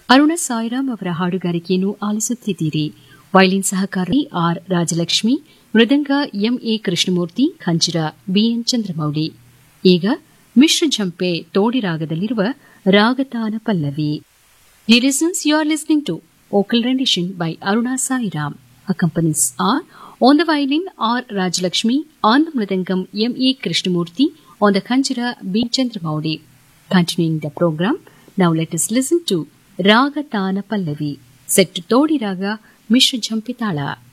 ಅರುಣ ಸಾಯಿರಾಮ್ ಅವರ ಹಾಡುಗಾರಿಕೆಯನ್ನು ಆಲಿಸುತ್ತಿದ್ದೀರಿ ವೈಲಿನ್ ಸಹಕಾರಿ ಆರ್ ರಾಜಲಕ್ಷ್ಮಿ ಮೃದಂಗ ಎಂಎ ಕೃಷ್ಣಮೂರ್ತಿ ಖಂಜರ ಬಿಎನ್ ಚಂದ್ರಮೌಳಿ ಈಗ ಮಿಶ್ರ ಝಂಪೆ ತೋಡಿರಾಗದಲ್ಲಿರುವ ರಾಗತಾನ Pallavi The reasons you are listening to vocal rendition by Aruna Sairam. Accompanies are on the violin R. Rajalakshmi, on the mridangam M. E. Krishnamurti, on the khanjira B. Chandramaudi. Continuing the program, now let us listen to Raga Tana Pallavi, set to Todi Raga Mishra Jampitala.